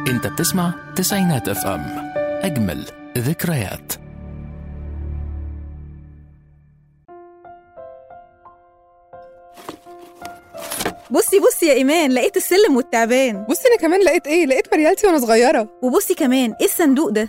انت بتسمع تسعينات اف ام اجمل ذكريات بصي بصي يا ايمان لقيت السلم والتعبان بصي انا كمان لقيت ايه لقيت مريالتي وانا صغيره وبصي كمان ايه الصندوق ده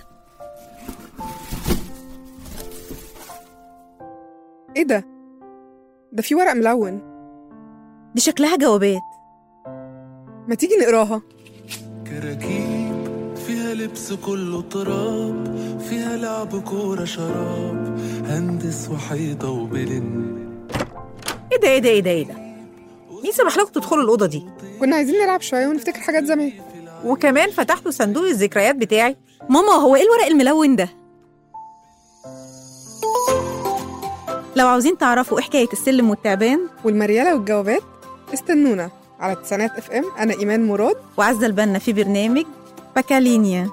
ايه ده ده في ورق ملون دي شكلها جوابات ما تيجي نقراها كراكيب فيها لبس كله تراب فيها لعب كورة شراب هندس وحيطة وبلن ايه ده ايه ده ايه ده ايه ده مين سمح لكم تدخلوا الاوضه دي كنا عايزين نلعب شويه ونفتكر حاجات زمان وكمان فتحتوا صندوق الذكريات بتاعي ماما هو ايه الورق الملون ده لو عاوزين تعرفوا ايه حكايه السلم والتعبان والمريالة والجوابات استنونا على تسعينات اف ام انا ايمان مراد وعزة البنا في برنامج باكالينيا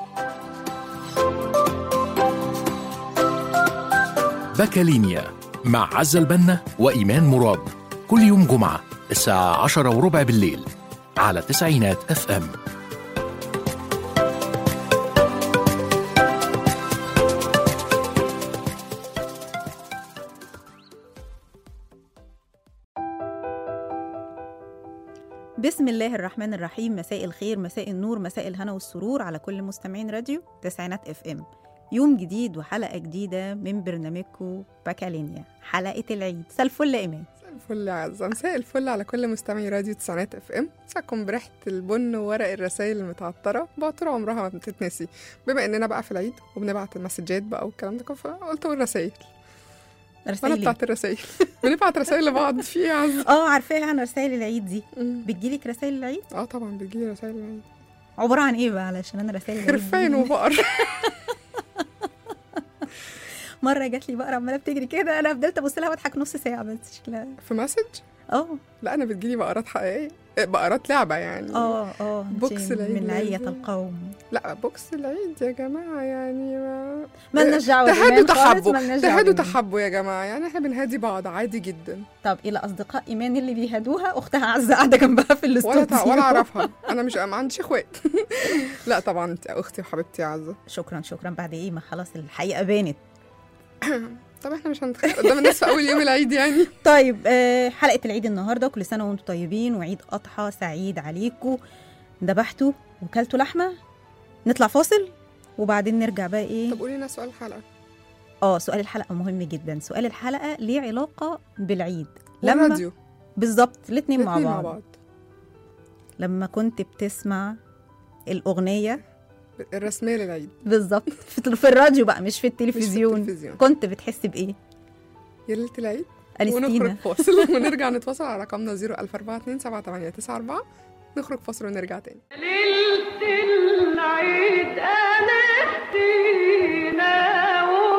باكالينيا مع عزة البنا وإيمان مراد كل يوم جمعة الساعة عشرة وربع بالليل على تسعينات اف ام بسم الله الرحمن الرحيم مساء الخير مساء النور مساء الهنا والسرور على كل مستمعين راديو تسعينات اف ام يوم جديد وحلقة جديدة من برنامجكم باكالينيا حلقة العيد مساء الفل يا إيمان مساء الفل يا عزة مساء الفل على كل مستمعي راديو تسعينات اف ام مساكم بريحة البن وورق الرسائل المتعطرة بعطر عمرها ما بتتنسي بما اننا بقى في العيد وبنبعت المسجات بقى والكلام ده كله فقلت اقول رسائل انا رسائل إيه؟ بتاعت الرسائل بنبعت رسائل لبعض في ايه يا عزة اه عارفاها انا رسائل العيد دي مم. بتجيلك رسائل العيد اه طبعا بتجيلي رسائل العيد عبارة عن ايه بقى علشان انا رسائل العيد دي- خرفان وبقر مرة جات لي بقرة عمالة بتجري كده انا فضلت ابص لها واضحك نص ساعة بس شكلها في مسج اه لا انا بتجيلي بقرات حقيقيه إيه، بقرات لعبه يعني اه اه بوكس انتي العيد من عية لازم. القوم لا بوكس العيد يا جماعه يعني ما مالناش دعوة تحدوا بإيمان خالص، تحبوا مالناش دعوة تحدوا بإيمان. تحبوا يا جماعه يعني احنا بنهادي بعض عادي جدا طب الى اصدقاء ايمان اللي بيهدوها اختها عزة قاعدة جنبها في الاستوديو ولا تع... ولا اعرفها انا مش ما عنديش اخوات لا طبعا انت اختي وحبيبتي يا عزه شكرا شكرا بعد ايه ما خلاص الحقيقة بانت طب احنا مش هنتخانق قدام الناس في اول يوم العيد يعني طيب آه، حلقة العيد النهاردة كل سنة وانتم طيبين وعيد أضحى سعيد عليكم ذبحتوا وكلتوا لحمة نطلع فاصل وبعدين نرجع بقى ايه طب قولي لنا سؤال الحلقه اه سؤال الحلقة مهم جدا سؤال الحلقة ليه علاقة بالعيد والراديو بالظبط الاتنين مع الاتنين بعض. مع بعض لما كنت بتسمع الأغنية الرسميه للعيد بالظبط في في الراديو بقى مش في مش في التلفزيون التلفزيون كنت بتحس بإيه؟ يا ليله العيد ونخرج أنستينا فاصل ونرجع نتواصل على رقمنا 014278994 نخرج فاصل ونرجع تاني ليلة العيد أنستينا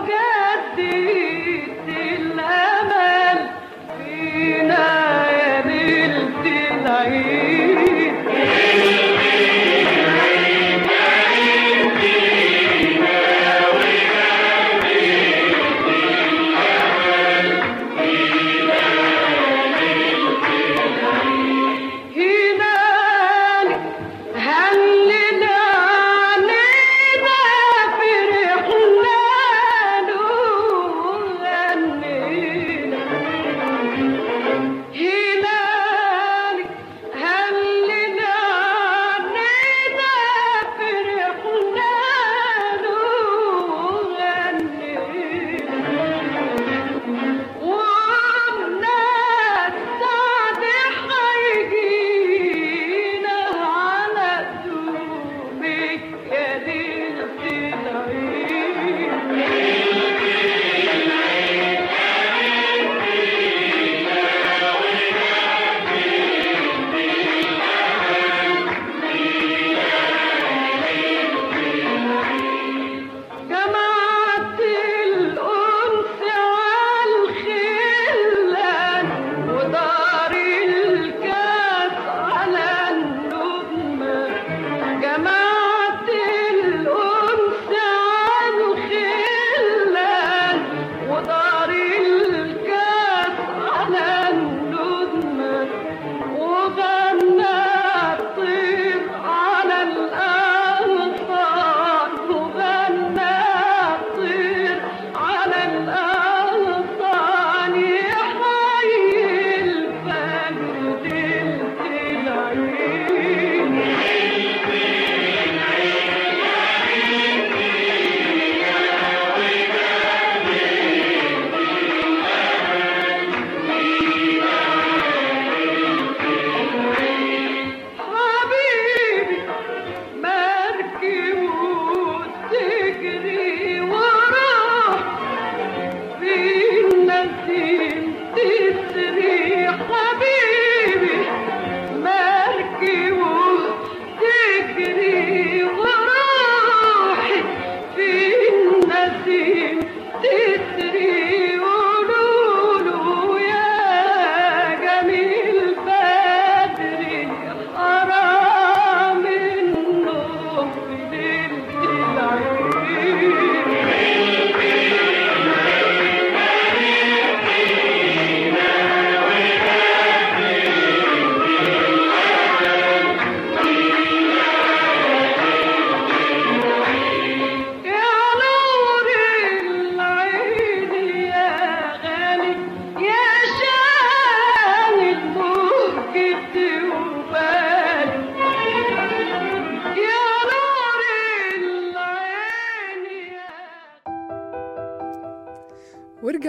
وجديد الأمل فينا يا ليلة العيد هنالك هلنا علينا فرحنا له غنينا هنالك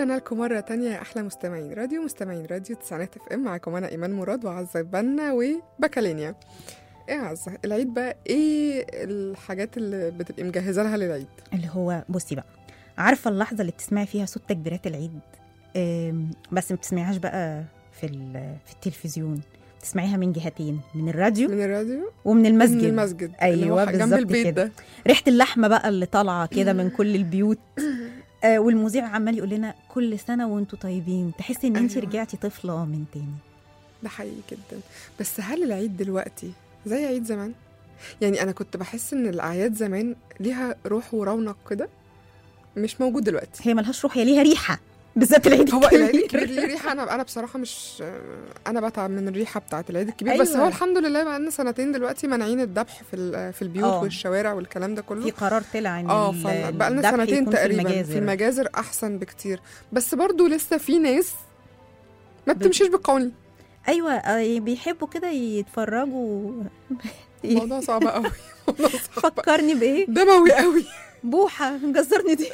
ورجعنا لكم مرة تانية يا أحلى مستمعين راديو مستمعين راديو تسعينات اف ام معاكم أنا إيمان مراد وعزة بنا وبكالينيا إيه يا عزة العيد بقى إيه الحاجات اللي بتبقي مجهزة لها للعيد اللي هو بصي بقى عارفه اللحظه اللي بتسمعي فيها صوت تكبيرات العيد أم، بس ما بتسمعيهاش بقى في ال- في التلفزيون بتسمعيها من جهتين من الراديو من الراديو ومن المسجد من المسجد اللي هو ايوه جنب بالظبط البيت كده ده ريحه اللحمه بقى اللي طالعه كده من كل البيوت آه والمذيع عمال يقول لنا كل سنه وانتم طيبين تحسي ان انت أيوة. رجعتي طفله من تاني ده حقيقي جدا بس هل العيد دلوقتي زي عيد زمان؟ يعني أنا كنت بحس إن الأعياد زمان ليها روح ورونق كده مش موجود دلوقتي هي ملهاش روح هي ليها ريحه بالذات العيد هو العيد الكبير. الكبير ليه ريحه انا انا بصراحه مش انا بتعب من الريحه بتاعه العيد الكبير أيوة. بس أيوة. هو الحمد لله بقى لنا سنتين دلوقتي مانعين الذبح في ال- في البيوت آه. والشوارع والكلام ده في كله قرار طلع ان اه ال- فبقى لنا الذبح سنتين يكون تقريبا في في المجازر, المجازر احسن بكتير بس برضو لسه في ناس ما بتمشيش بالقوانين ايوه آه، بيحبوا كده يتفرجوا الموضوع صعب قوي الموضوع صعب فكرني بايه دموي قوي بوحه مجزرني دي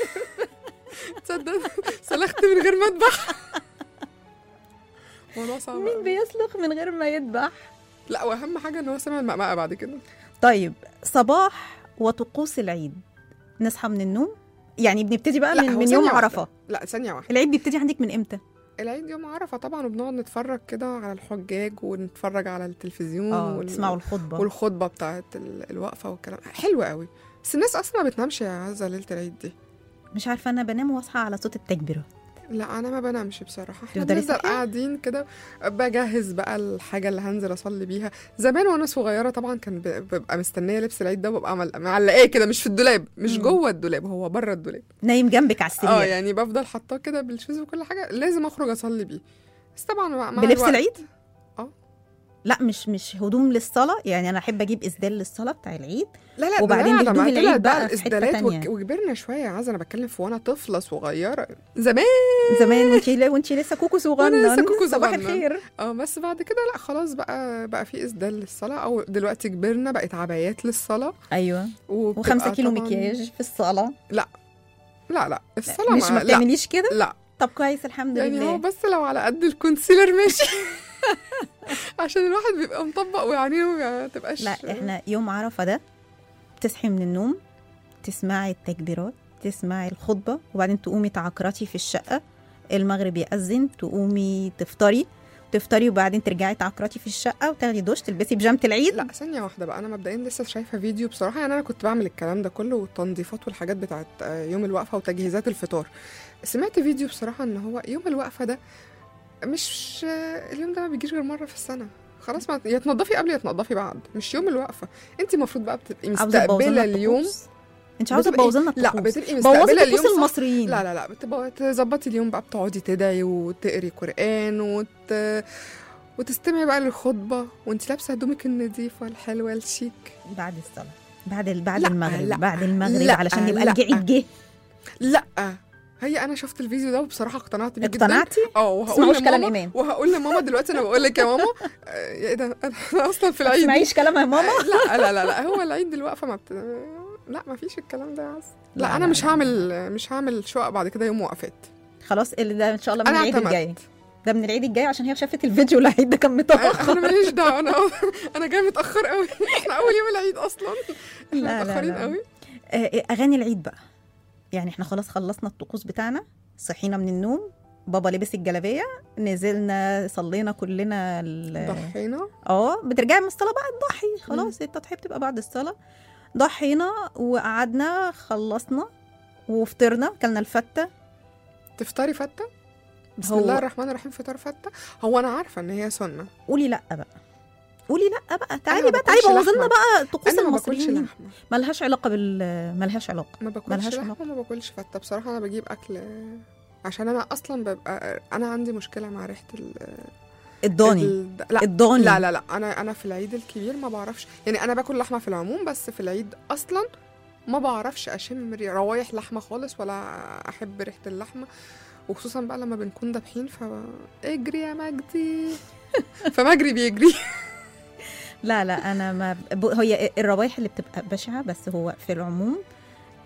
تصدق سلخت من غير ما اذبح الموضوع صعب مين قوي. بيسلخ من غير ما يذبح لا واهم حاجه ان هو سمع المقمقه بعد كده طيب صباح وطقوس العيد نصحى من النوم يعني بنبتدي بقى لا، من, هو من ثانية يوم واحدة. عرفه لا ثانيه واحده العيد بيبتدي عندك من امتى العيد يوم عرفة طبعا وبنقعد نتفرج كده على الحجاج ونتفرج على التلفزيون اه وال- تسمعوا الخطبه والخطبة بتاعت ال- الوقفة والكلام حلو قوي بس الناس أصلا ما بتنامش يا عزة ليلة العيد دي مش عارفه انا بنام واصحى على صوت التكبيرات لا أنا ما بنامش بصراحة احنا تفضلي بنفضل صاحية؟ قاعدين كده بجهز بقى الحاجة اللي هنزل أصلي بيها زمان وأنا صغيرة طبعا كان ب- ببقى مستنية لبس العيد ده وببقى مل- معلقاه كده مش في الدولاب مش مم. جوه الدولاب هو بره الدولاب نايم جنبك على السرير اه يعني بفضل حاطاه كده بالشوز وكل حاجة لازم أخرج أصلي بيه بس طبعا مع مع بلبس الوقت- العيد اه. لا مش مش هدوم للصلاه يعني انا احب اجيب اسدال للصلاه بتاع العيد لا لا وبعدين ده لا، بهدوم لما العيد طلعت بقى في حتة الإسدالات وك- تانية. وكبرنا شويه يا عز انا بتكلم في وانا طفله صغيره زمان زمان وانت وانت لسه كوكو صغنن لسه كوكو صباح صغنن. الخير اه بس بعد كده لا خلاص بقى بقى في اسدال للصلاه او دلوقتي كبرنا بقت عبايات للصلاه ايوه وبتبقى وخمسة كيلو طبعاً- مكياج في الصلاه لا لا الصلاه مش ما لا بتعمليش كده لا طب كويس الحمد يعني هو لله بس لو على قد الكونسيلر ماشي عشان الواحد بيبقى مطبق وعينيه ما تبقاش لا احنا يوم عرفه ده تصحي من النوم تسمعي التكبيرات تسمعي الخطبه وبعدين تقومي تعكرتي في الشقه المغرب يأذن تقومي تفطري تفطري وبعدين ترجعي تعكرتي في الشقه وتاخدي دش تلبسي بيجامه العيد لا ثانية واحدة بقى أنا مبدئيا لسه شايفة فيديو بصراحة يعني أنا كنت بعمل الكلام ده كله والتنظيفات والحاجات بتاعت آه، يوم الوقفة وتجهيزات الفطار سمعت فيديو بصراحة إن هو يوم الوقفة ده مش آه، اليوم ده ما بيجيش غير مرة في السنة خلاص ما يا تنضفي قبل يا تنضفي بعد مش يوم الوقفة انت المفروض بقى بتبقي عاوزه تبوظي مستقبله لنا اليوم الطقوس انت عاوزه بتبقي- تبوظي لنا لا الطقوس بتبقي بوظي مستقبله طقوس اليوم صح المصريين لا لا لا بتبقى تظبطي اليوم بقى بتقعدي تدعي وتقري قرآن وت... وتستمعي بقى للخطبة وانت لابسة هدومك النظيفة الحلوة الشيك بعد الصلاه بعد ال- بعد لا، المغرب لا، بعد المغرب لا، علشان يبقى لا. الجعيد جه لا هي انا شفت الفيديو ده وبصراحة اقتنعت بيه جدا اقتنعتي اه وهقول تسمعوش كلام لماما ايمان وهقول لماما دلوقتي انا بقول لك يا ماما آه، ايه ده انا اصلا في ما العيد تسمعيش كلام يا ماما لا لا لا لا هو العيد الوقفة ما بت... لا ما فيش الكلام ده يا عز لا, لا، انا لا، مش لا. هعمل مش هعمل شقق بعد كده يوم وقفات خلاص اللي ده ان شاء الله من انا العيد الجاي اعتمدت ده من العيد الجاي عشان هي شافت الفيديو العيد ده كان متاخر انا ماليش دعوه انا انا جاي متاخر قوي احنا اول يوم العيد اصلا احنا لا، لا، متاخرين لا. قوي آه، اغاني العيد بقى يعني احنا خلاص خلصنا الطقوس بتاعنا صحينا من النوم بابا لبس الجلابيه نزلنا صلينا كلنا ال- ضحينا اه بترجعي من الصلاه بقى تضحي خلاص التضحيه بتبقى بعد الصلاه ضحينا وقعدنا خلصنا وفطرنا كلنا الفته تفطري فته بسم هو- الله الرحمن الرحيم فطار فته هو انا عارفه ان هي سنه قولي لا بقى قولي لا بقى ما تعالي بقى تعالي باكلش بوظي لنا لحمة. بقى طقوس انا ما باكلش المصريين لحمه ملهاش علاقه بال ملهاش علاقه ما باكلش ملهاش لحمه علاقة. ما باكلش فته بصراحه انا بجيب اكل عشان انا اصلا ببقى انا عندي مشكله مع ريحه ال الضاني ال- لا الضاني لا لا لا انا انا في العيد الكبير ما بعرفش يعني انا باكل لحمه في العموم بس في العيد اصلا ما بعرفش اشم ري- روايح لحمه خالص ولا احب ريحه اللحمه وخصوصا بقى لما بنكون دابحين ف اجري يا مجدي فمجري بيجري لا لا انا ما ب... هي الروايح اللي بتبقى بشعه بس هو في العموم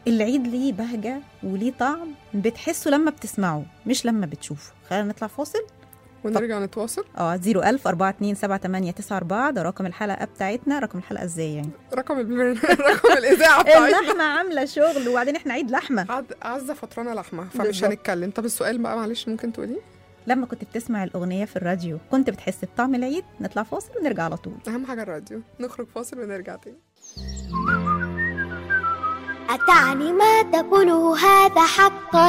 العيد ليه بهجة وليه طعم بتحسه لما بتسمعه مش لما بتشوفه خلينا نطلع فاصل ونرجع نتواصل اه 01000 427 ده رقم الحلقة بتاعتنا رقم الحلقة ازاي يعني رقم البرنامج رقم الاذاعه بتاعتنا اللحمة عاملة شغل وبعدين احنا عيد لحمة عد- عزه فطرانه لحمه فمش بالظبط. هنتكلم طب السؤال بقى معلش ممكن تقولي لما كنت بتسمع الأغنية في الراديو كنت بتحس بطعم العيد نطلع فاصل ونرجع على طول اهم حاجه الراديو نخرج فاصل ونرجع تاني أتعني ما تقوله هذا حقا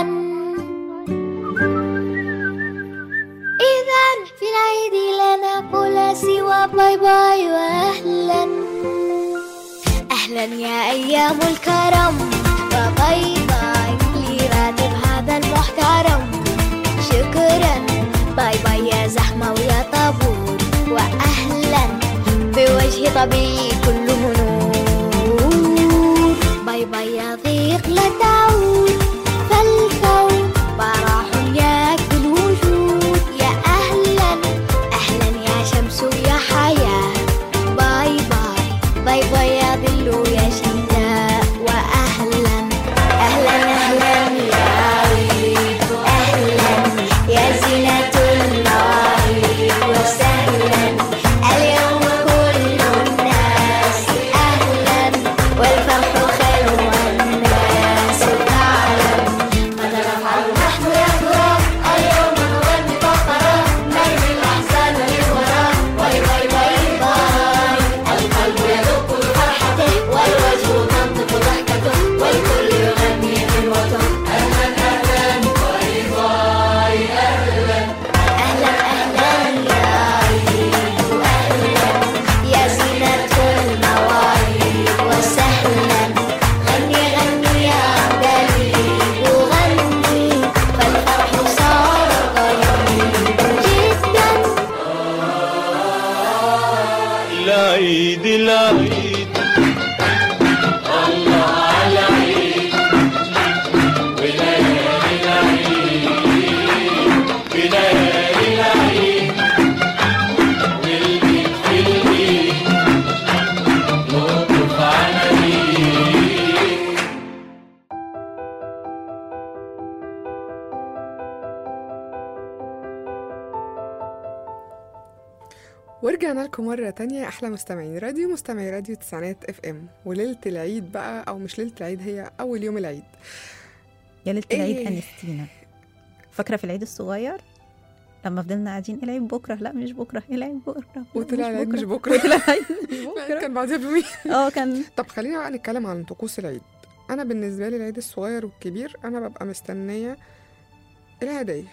إذا في العيد لا نقول سوى باي باي وأهلا أهلا يا أيام الكرم وباي باي لراتب هذا المحترم شكرا باي باي يا زحمة ويا طابور وأهلا بوجه طبيعي كله نور باي باي يا ضيق لا تعود فالكون براح ياكل الوجود يا أهلا أهلا يا شمس يا حياة باي باي باي باي يا ظل يا شتاء وأهلا أهلا أهلا يا عيد أهلا يا زينة المواعيد وسهلا اليوم كل الناس أهلا والفرح خير والناس تعلم ماذا نفعل نحن يا ترى اليوم نغني فقرة نرمي الأحزان للوراء باي باي باي باي القلب يدق بفرحته والوجه تنطق ضحكته والكل يغني غنوته أهلا أهلا باي باي أهلا أهلا أهلا يا عيد أهلا يا زينة المواعيد وسهلا غني غني يا دليل وغني فالفرح صار قريب جدا العيد العيد الله على العيد وليالي العيد وليالي العيد والبيت في البيت نطف على العيد ورجعنا لكم مرة تانية أحلى مستمعين راديو مستمعي راديو تسعينات اف ام وليلة العيد بقى أو مش ليلة العيد هي أول يوم العيد يا ليلة العيد إيه؟ أنستينا فاكرة في العيد الصغير لما فضلنا قاعدين العيد بكرة لا مش بكرة العيد بكرة لا، وطلع العيد مش بكرة وطلع العيد مش العيد بكرة كان بعدها بيومين اه كان طب خلينا بقى نتكلم عن طقوس العيد أنا بالنسبة لي العيد الصغير والكبير أنا ببقى مستنية الهدايا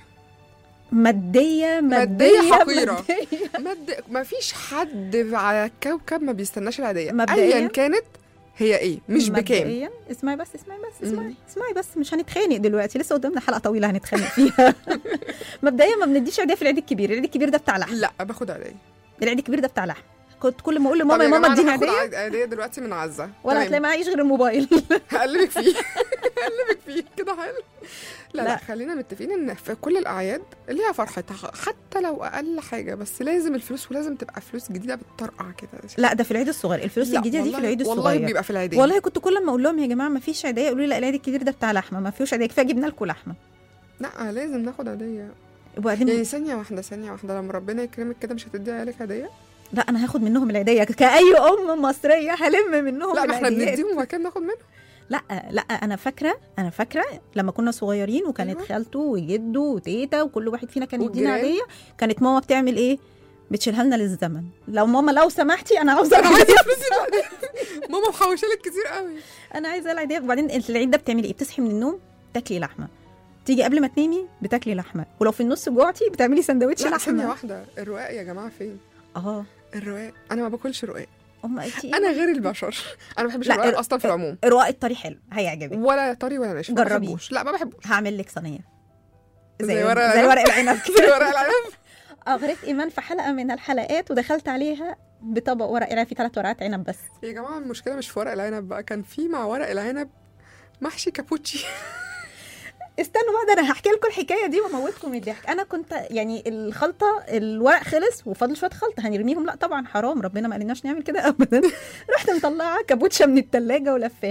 مادية مادية مادية حقيرة. مادية. مد... ما فيش حد على الكوكب ما بيستناش العيدية مبدئياً. أيا كانت هي إيه مش بكام مبدئياً، اسمعي بس اسمعي بس اسمعي مم. اسمعي بس مش هنتخانق دلوقتي لسه قدامنا حلقة طويلة هنتخانق فيها مبدئيا ما بنديش عيدية في العيد الكبير العيد الكبير ده بتاع لحم لا باخد عيدية العيد الكبير ده بتاع لحم كنت كل ما اقول طب لماما يا يا ماما جماعة اديني أنا هاخد عيدية عيد- عيدية دلوقتي من عزة ولا تمام. هتلاقي معيش غير الموبايل هقلبك فيه هقلبك فيه كده حلو لا, لا لا. خلينا متفقين ان في كل الاعياد ليها فرحتها حتى لو اقل حاجه بس لازم الفلوس ولازم تبقى فلوس جديده بتطرقع كده لا ده في العيد الصغير الفلوس لا، الجديدة دي في والله- العيد والله الصغير بيبقى في العيدين والله كنت كل ما اقول لهم يا جماعه ما فيش عيديه يقولوا لي لا العيد الكبير ده بتاع لحمه ما فيهوش عيديه كفايه جبنا لكم لحمه لا لازم ناخد هديه وبعدين يعني ثانيه واحده ثانيه واحده لما ربنا يكرمك كده مش هتدي عيالك هديه لا انا هاخد منهم العيديه كاي ام مصريه هلم منهم لا ما احنا العيديات. بنديهم وبعد كده بناخد منهم لا لا انا فاكره انا فاكره لما كنا صغيرين وكانت أيوة. خالته وجده وتيتا وكل واحد فينا كان يدينا والجيران. عيديه كانت ماما بتعمل ايه بتشيلها لنا للزمن لو ماما لو سمحتي انا عاوزه انا عايزه العيديه فلوس العيدية. ماما محوشه لك كتير قوي انا عايزه العيديه وبعدين العيد ده بتعملي ايه بتصحي من النوم تاكلي لحمه تيجي قبل ما تنامي بتاكلي لحمه ولو في النص جوعتي بتعملي سندوتش لا ثانيه لحمه واحده الرقاق يا جماعه فين اه الرقاق انا ما باكلش رقاق ام انتي انا غير البشر انا ما بحبش لا، الرقاق الر- اصلا في العموم رواق الطري حلو هيعجبك ولا طري ولا ناشف ما جربيه. بحبوش لا ما بحبوش هعمل لك صينيه زي ورق زي العنب؟ ورق العنب زي كده ورق العنب اغريت ايمان في حلقه من الحلقات ودخلت عليها بطبق ورق عنب في ثلاث ورقات عنب بس يا جماعه المشكله مش في ورق العنب بقى كان في مع ورق العنب محشي كابوتشي استنوا بقى ده انا هحكي لكم الحكايه دي واموتكم من الضحك انا كنت يعني الخلطه الورق خلص وفاضل شويه خلطه هنرميهم لا طبعا حرام ربنا ما قالناش نعمل كده ابدا رحت مطلعه كابوتشا من الثلاجه ولفاها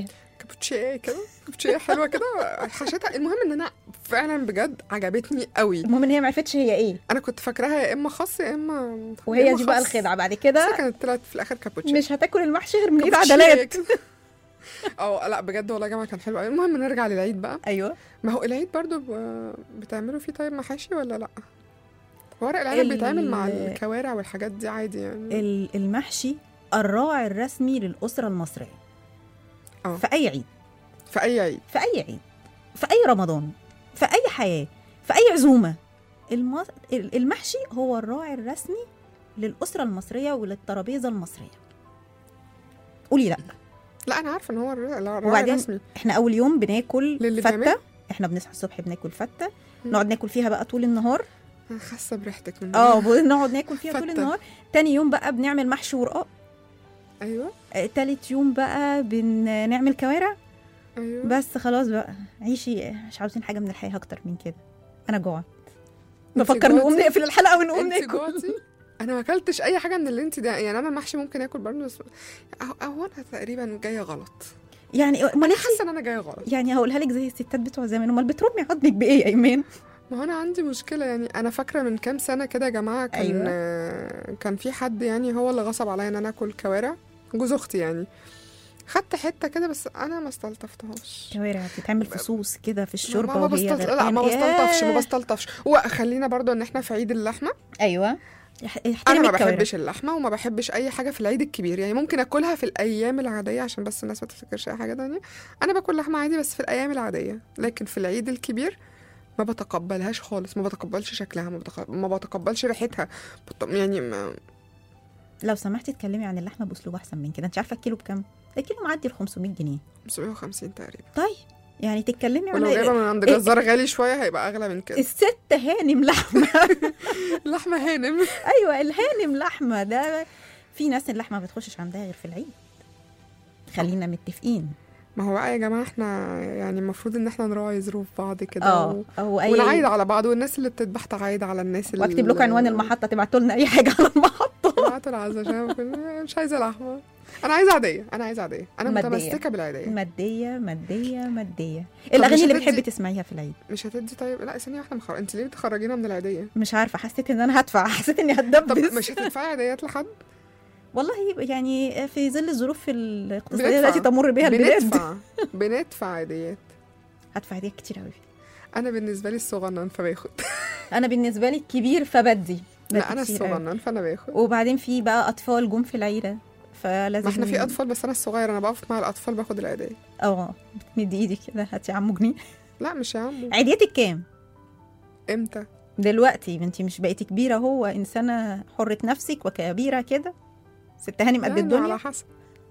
كابوتشيه كده كابوتشيه حلوه كده حشيتها المهم ان انا فعلا بجد عجبتني قوي المهم ان هي ما عرفتش هي ايه انا كنت فاكراها يا اما خس يا اما يا وهي إما دي بقى خس. الخدعه بعد بس كده كانت طلعت في الاخر كابوتشيه مش هتاكل المحشي غير من ايد كابوتشيه عدلات كده. اه لا بجد والله يا جماعه كان حلو قوي المهم نرجع للعيد بقى ايوه ما هو العيد برضو ب... بتعملوا فيه طيب محاشي ولا لا ورق العنب ال- بيتعمل مع الكوارع والحاجات دي عادي يعني ال- المحشي الراعي الرسمي للاسره المصريه اه. في اي عيد في اي عيد في اي عيد في اي رمضان في اي حياه في اي عزومه الم... ال- المحشي هو الراعي الرسمي للاسره المصريه وللترابيزه المصريه قولي لا لا انا عارفه ان هو الر- الراعي وبعدين الرسمي احنا اول يوم بناكل للي فته بيعمل؟ احنا بنصحى الصبح بناكل فته مم. نقعد ناكل فيها بقى طول النهار انا حاسه بريحتك من اه بنقعد ناكل فيها طول فتة. النهار تاني يوم بقى بنعمل محشي ورقاق ايوه آه، تالت يوم بقى بنعمل كوارع ايوه بس خلاص بقى عيشي مش عاوزين حاجه من الحياه اكتر من كده انا جوعت انتي بفكر نقوم جوعتي؟ نقفل الحلقه ونقوم انت ناكل جوعتي انا ما اكلتش اي حاجه من اللي انت ده يعني انا المحشي ممكن اكل برضه بس أو, او انا تقريبا جايه غلط يعني امال انا انت حاسه ان انا جايه غلط يعني هقولها لك زي الستات بتوع زمان امال بترمي عظمك بايه يا ايمان ما هو انا عندي مشكله يعني انا فاكره من كام سنه كده يا جماعه كان أيوة. أيوة. كان في حد يعني هو اللي غصب عليا ان انا اكل كوارع جوز اختي يعني خدت حته كده بس انا ما استلطفتهاش كوارع بتتعمل فصوص كده في الشوربه ما ما وهي بستلط... لا غرقانة. ما بستلطفش ما ياه. بستلطفش وخلينا برضو ان احنا في عيد اللحمه ايوه يح- انا احترمي ما الكوارع. بحبش اللحمه وما بحبش اي حاجه في العيد الكبير يعني ممكن اكلها في الايام العاديه عشان بس الناس ما تفتكرش اي حاجه تانية انا باكل لحمه عادي بس في الايام العاديه لكن في العيد الكبير ما بتقبلهاش خالص ما بتقبلش شكلها ما, بتق... ما بتقبلش ريحتها بط... يعني ما... لو سمحتي اتكلمي عن اللحمه باسلوب احسن من كده انت عارفه الكيلو بكام الكيلو معدي ال 500 جنيه 750 تقريبا طيب يعني تتكلمي ولو عن جايبه من عند إيه- جزار غالي شويه هيبقى اغلى من كده الست هانم لحمه لحمه هانم ايوه الهانم لحمه ده في ناس اللحمه ما بتخشش عندها غير في العيد خلينا متفقين ما هو بقى يا جماعه احنا يعني المفروض ان احنا نراعي ظروف بعض كده اه و... او اي ونعايد على بعض والناس اللي بتذبح تعايد على الناس اللي واكتب لكم عنوان المحطه تبعتوا لنا اي حاجه على المحطه بعتوا العزا عشان بكون- مش عايزه لحمه انا عايزه عاديه انا عايزه عاديه انا مادية. متمسكه بالعاديه ماديه ماديه ماديه الاغاني مش اللي هتدي- بتحبي تسمعيها في العيد مش هتدي طيب لا ثانيه واحده مخر... انت ليه بتخرجينا من العاديه مش عارفه حسيت ان انا هدفع حسيت اني طب هتدبس مش هتدفعي عاديات لحد والله يعني في ظل الظروف الاقتصاديه بندفع. التي تمر بها البلاد بندفع بندفع عاديات هدفع هديه كتير قوي انا بالنسبه لي الصغنن فباخد انا بالنسبه لي الكبير فبدي لا انا كتير قوي. الصغنن فانا باخد وبعدين في بقى اطفال جم في العيله فلازم ما احنا في اطفال بس انا الصغير انا بقف مع الاطفال باخد العاديه اه بتمدي ايدك كده هاتي يا عمو جنيه لا مش يا عم عيديتك كام امتى دلوقتي ما انت مش بقيتي كبيره هو انسانه حره نفسك وكبيره كده ست هانم قد يعني الدنيا على حسب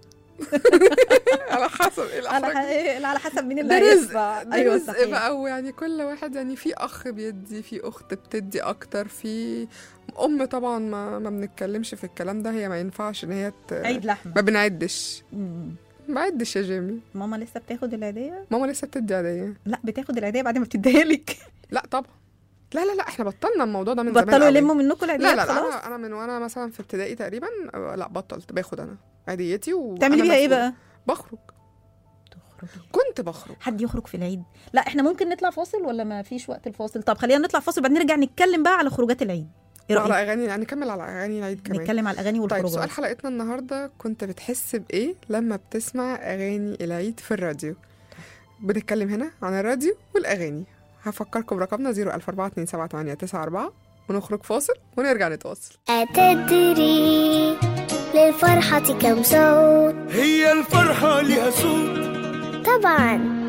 على حسب ايه على الأحرج. ح... على حسب مين اللي ده رزق هيدفع ده ايوه رزق صحيح بقى ويعني كل واحد يعني في اخ بيدي في اخت بتدي اكتر في ام طبعا ما ما بنتكلمش في الكلام ده هي ما ينفعش ان هي ت... عيد لحمه ما بنعدش مم. ما بعدش يا جيمي ماما لسه بتاخد العيديه ماما لسه بتدي عاديه لا بتاخد العيديه بعد ما بتديها لك لا طبعا لا لا لا احنا بطلنا الموضوع ده من زمان بطلوا قوي. يلموا منكم العيديات لا لا لا خلاص انا انا من وانا مثلا في ابتدائي تقريبا أه، لا بطلت باخد انا عاديتي و تعملي بيها ايه بقى بخرج تخرجي كنت بخرج حد يخرج في العيد لا احنا ممكن نطلع فاصل ولا ما فيش وقت الفاصل طب خلينا نطلع فاصل بعدين نرجع نتكلم بقى على خروجات العيد ايه على رايك اغاني يعني نكمل على اغاني العيد كمان نتكلم على الاغاني طيب والخروجات سؤال حلقتنا النهارده كنت بتحس بايه لما بتسمع اغاني العيد في الراديو بنتكلم هنا عن الراديو والاغاني هفكركم برقمنا 004278994 ونخرج فاصل ونرجع نتواصل أتدري للفرحة كم صوت هي الفرحة لها صوت طبعا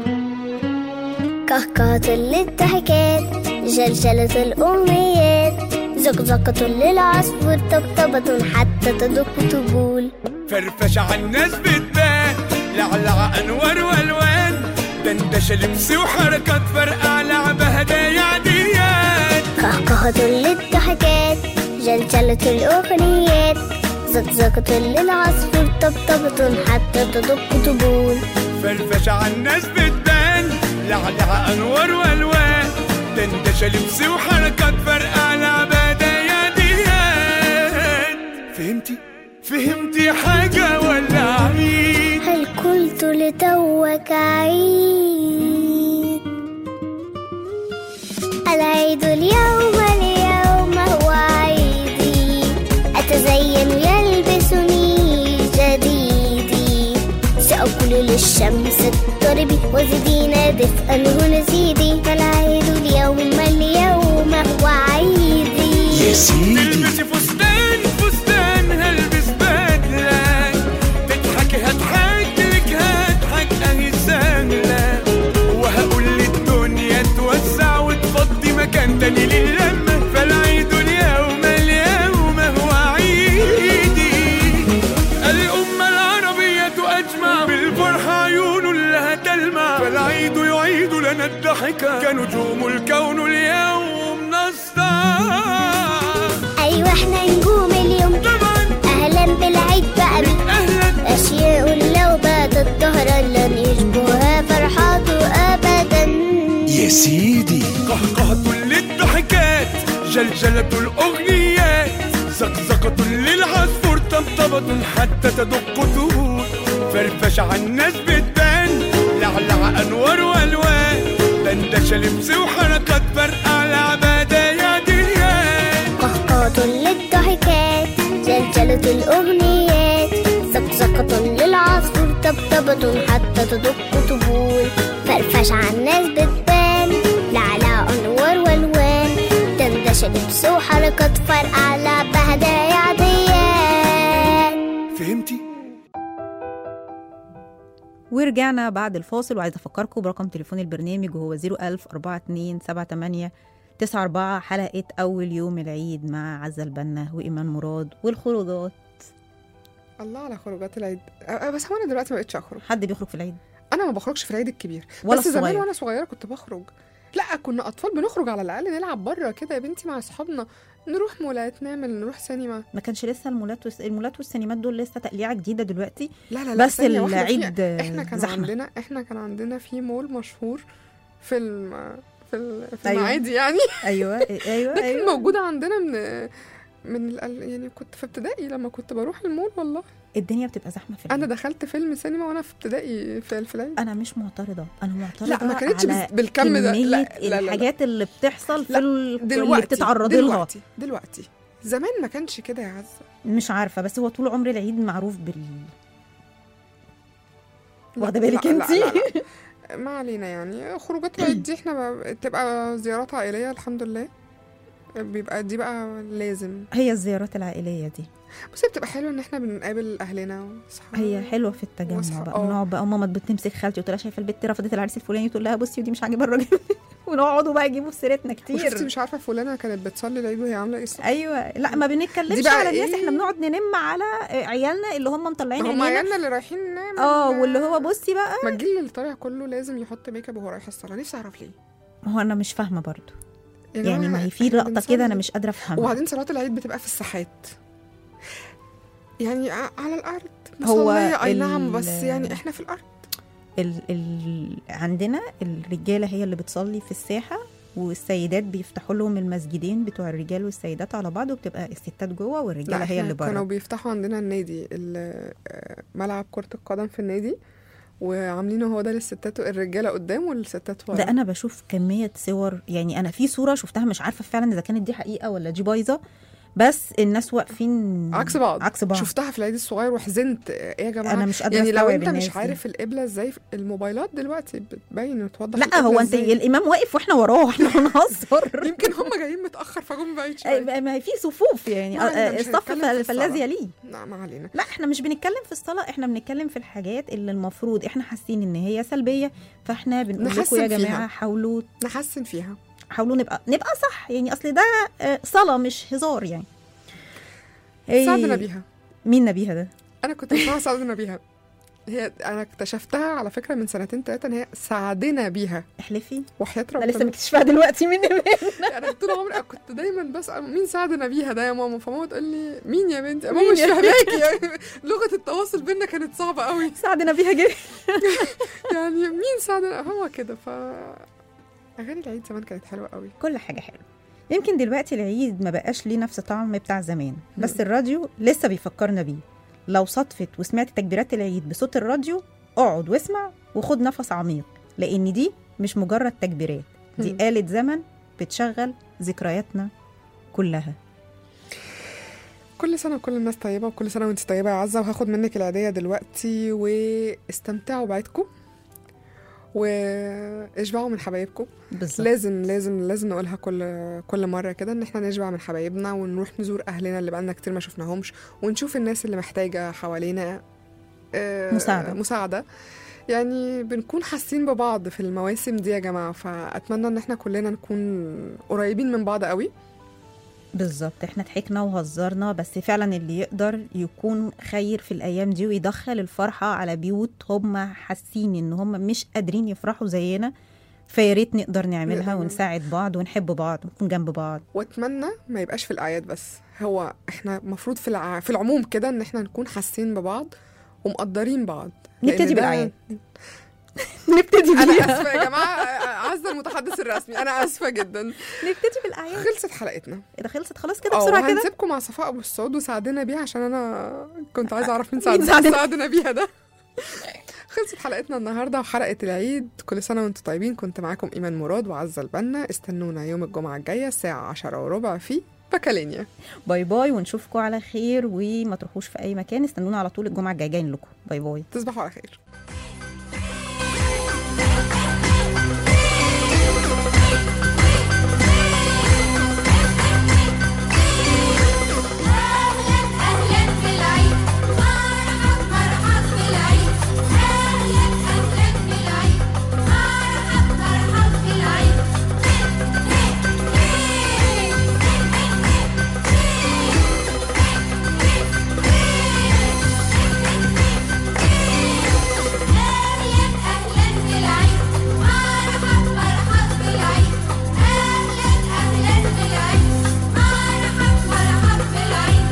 كهكهة للضحكات جلجلة الأمنيات زقزقة للعصفور طبطبة حتى تدق طبول فرفش على الناس بتبان لعلع أنوار وألوان دندشة لبس وحركات فرقع لعبة هدايا عاديات كهكهة للضحكات جلجلة الأغنيات زقزقة للعصفور طبطبة حتى تدق طبول فرفش على الناس بتبان لعلع أنوار وألوان دندشة لبس وحركات فرقع لعبة هدايا عاديات فهمتي؟ فهمتي حاجة ولا عيد هل قلت العمر توك عيد العيد اليوم اليوم هو عيدي أتزين يلبسني جديدي سأقول للشمس اضطربي وزدينا دفئا هنا زيدي فالعيد اليوم اليوم هو عيدي يا سيدي تلبسي فستان فستان هلبس بدلة تضحكي هضحك لك هضحك اهي سهلة وهقول للدنيا توسع وتفضي مكان تاني للمة فالعيد اليوم اليوم هو عيدي الأمة العربية أجمع بالفرحة عيون لها تلمع فالعيد يعيد لنا الضحكة كنجوم الكون اليوم نسطع أيوة احنا نجوم اليوم طبعا أهلا بالعيد بقى بي أهلا أشياء لو باتت ظهرا لن يشبهها فرحاته أبدا يا سيدي قهقهة للضحكات جلجلة الأغنيات زقزقة للعصفور طبطبة حتى تدق طهور فرفش على الناس بتبان لعلع أنوار وألوان دندشة لبس وحركات فرقع لعبادة يا ديان قهقهة للضحكات جلجلة الأغنيات زقزقة للعصفور طبطبة حتى تدق طبول فرفش على الناس بتبان لعلى أنوار والوان دندشة لبس وحركات فرقع لعبة هدايا عاديان فهمتي؟ ورجعنا بعد الفاصل وعايزه افكركم برقم تليفون البرنامج وهو 01000 42 78 94 حلقه اول يوم العيد مع عزه البنا وايمان مراد والخروجات الله على خروجات العيد أ- أ- بس هو انا دلوقتي ما بقتش اخرج حد بيخرج في العيد انا ما بخرجش في العيد الكبير ولا بس زمان الصغير. وانا صغيره كنت بخرج لا كنا اطفال بنخرج على الاقل نلعب بره كده يا بنتي مع اصحابنا نروح مولات نعمل نروح سينما ما كانش لسه المولات والس... المولات والسينمات دول لسه تقليعه جديده دلوقتي لا لا لا بس ثانية واحدة، العيد في- احنا كان زحمة. عندنا احنا كان عندنا في مول مشهور في الم... في ال- في أيوة. المعادي يعني ايوه ايوه ده كان ايوه موجود عندنا من من ال... يعني كنت في ابتدائي لما كنت بروح المول والله الدنيا بتبقى زحمه في العيد انا دخلت فيلم سينما وانا في ابتدائي في في العيد انا مش معترضه انا معترضه لا ما كانتش على بس- بالكم ده كمية لا لا لا, لا. الحاجات اللي بتحصل في لا، ال... اللي دلوقتي بتتعرضي لها دلوقتي دلوقتي زمان ما كانش كده يا عزه مش عارفه بس هو طول عمر العيد معروف بال لا، واخدة بالك لا، لا، انتي؟ لا، لا. ما علينا يعني خروجات العيد دي احنا ب- بتبقى زيارات عائليه الحمد لله بيبقى دي بقى لازم هي الزيارات العائليه دي بس هي بتبقى حلوه ان احنا بنقابل اهلنا واصحابنا هي حلوه في التجمع وأصحاب- بقى آه. ونقعد بقى ماما بتمسك خالتي وتقول لها شايفه البت رفضت العريس الفلاني تقول لها بصي ودي مش عاجبها الراجل ونقعدوا بقى يجيبوا في سيرتنا وشفتي كتير مش عارفه فلانه كانت بتصلي العيد وهي عامله ايه الصبح؟ ايوه لا ما دي بنتكلمش بقى على الناس إيه؟ احنا بنقعد ننم على عيالنا اللي هم مطلعين هم عينينا عيالنا اللي رايحين نعمل اه واللي هو بصي بقى ما الجيل اللي طالع كله لازم يحط ميك اب وهو رايح الصلاه نفسي اعرف ليه هو انا مش فاهمه برضو يا يعني جماعة، ما هي في إحنا لقطه كده انا بنصلي. مش قادره افهمها وبعدين صلاه العيد بتبقى في الساحات يعني ع- على الارض هو مصلية اي ال- نعم بس يعني احنا في الارض ال ال عندنا الرجاله هي اللي بتصلي في الساحه والسيدات بيفتحوا لهم المسجدين بتوع الرجال والسيدات على بعض وبتبقى الستات جوه والرجاله هي إحنا اللي كانوا بره بيفتحوا عندنا النادي ال- آه، ملعب كرة القدم في النادي وعاملينه هو ده للستات الرجاله قدام والستات ورا ده انا بشوف كميه صور يعني انا في صوره شفتها مش عارفه فعلا اذا كانت دي حقيقه ولا دي بايظه بس الناس واقفين عكس بعض عكس بعض شفتها في العيد الصغير وحزنت آه، ايه يا جماعه انا مش قادره يعني لو أستوعب انت الناس مش دي. عارف القبله ازاي الموبايلات دلوقتي بتبين وتوضح لا القبلة هو انت إزاي. الامام واقف واحنا وراه احنا بنهزر يمكن هم جايين متاخر فجم بعيد شويه أي- ما هي في صفوف يعني ما علينا، مش الصف هنتكلم في فالذي الصلاة. يليه لا ما علينا لا احنا مش بنتكلم في الصلاة احنا بنتكلم في الحاجات اللي المفروض احنا حاسين ان هي سلبية فاحنا بنقول لكم نحسن يا جماعة فيها. حاولوا نحسن فيها حاولوا نبقى نبقى صح يعني اصل ده آه، صلاة مش هزار يعني إيه، ساعدنا بيها مين نبيها ده؟ انا كنت بسمعها ساعدنا بيها هي انا اكتشفتها على فكره من سنتين ثلاثه ان هي ساعدنا بيها احلفي وحياه انا ربنا لسه مكتشفاها دلوقتي مين انا طول عمري كنت دايما بسال مين ساعدنا بيها ده يا ماما فماما تقول لي مين يا بنتي ماما مين مش يا فاهماكي يعني لغه التواصل بينا كانت صعبه قوي ساعدنا بيها جري يعني مين ساعدنا هو كده ف اغاني العيد زمان كانت حلوه قوي كل حاجة حلوة يمكن دلوقتي العيد ما بقاش ليه نفس طعم بتاع زمان بس الراديو لسه بيفكرنا بيه لو صدفت وسمعت تكبيرات العيد بصوت الراديو اقعد واسمع وخد نفس عميق لان دي مش مجرد تكبيرات دي مم. آلة زمن بتشغل ذكرياتنا كلها كل سنة وكل الناس طيبة وكل سنة وانت طيبة يا عزة وهاخد منك العيدية دلوقتي واستمتعوا بعيدكم واشبعوا من حبايبكم بالظبط لازم لازم لازم نقولها كل كل مرة كده ان احنا نشبع من حبايبنا ونروح نزور اهلنا اللي بقالنا كتير ما شفناهمش ونشوف الناس اللي محتاجة حوالينا آه، مساعدة. مساعدة يعني بنكون حاسين ببعض في المواسم دي يا جماعة فأتمنى ان احنا كلنا نكون قريبين من بعض قوي بالظبط احنا ضحكنا وهزرنا بس فعلا اللي يقدر يكون خير في الايام دي ويدخل الفرحه على بيوت هم حاسين ان هم مش قادرين يفرحوا زينا فيا ريت نقدر نعملها نقدر. ونساعد بعض ونحب بعض ونكون جنب بعض واتمنى ما يبقاش في الاعياد بس هو احنا المفروض في الع... في العموم كده ان احنا نكون حاسين ببعض ومقدرين بعض لأن نبتدي ده- بالأعياد. نبتدي انا بيها اسفه يا جماعه عزه المتحدث الرسمي انا اسفه جدا نبتدي بالاعياد خلصت حلقتنا اذا خلصت خلاص كده اه بسرعه كده وهنسيبكم مع صفاء ابو السعود وساعدنا بيها عشان انا كنت عايزه اعرف مين مين ساعدنا ساعدنا؟ ساعدنا بيها ده خلصت حلقتنا النهارده وحلقه العيد كل سنه وانتم طيبين كنت معاكم ايمان مراد وعزه البنا استنونا يوم الجمعه الجايه الساعه 10 وربع في بكالينيا باي باي ونشوفكم على خير وما تروحوش في اي مكان استنونا على طول الجمعه الجايه جايين لكم باي باي تصبحوا على خير أهلا بالعيد مرحب مرحب بالعيد أهلا أهلا بالعيد مرحب مرحب بالعيد أهلا أهلا بالعيد مرحب مرحب بالعيد أهلا أهلا بالعيد مرحب مرحب بالعيد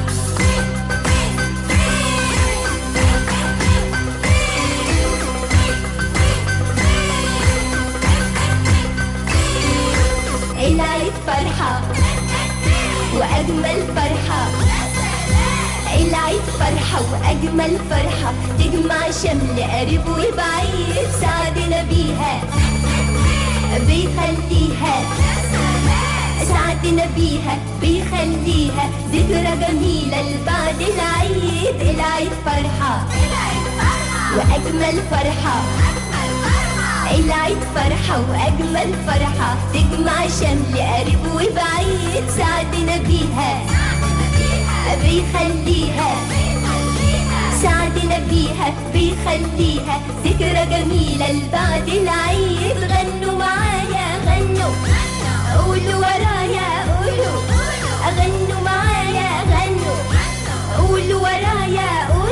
العيد فرحة وأجمل فرحة العيد فرحة وأجمل فرحة تجمع شمل قريب وبعيد سعدنا بيها بيخليها سعدنا بيها بيخليها ذكرى جميلة لبعد العيد العيد فرحة وأجمل فرحة العيد فرحة وأجمل فرحة تجمع شمل قريب وبعيد سعدنا بيها بيخليها سعدنا بيها بيخليها ذكرى جميلة لبعد العيد غنوا معايا غنوا قولوا ورايا قولوا غنوا معايا غنوا قولوا ورايا قولوا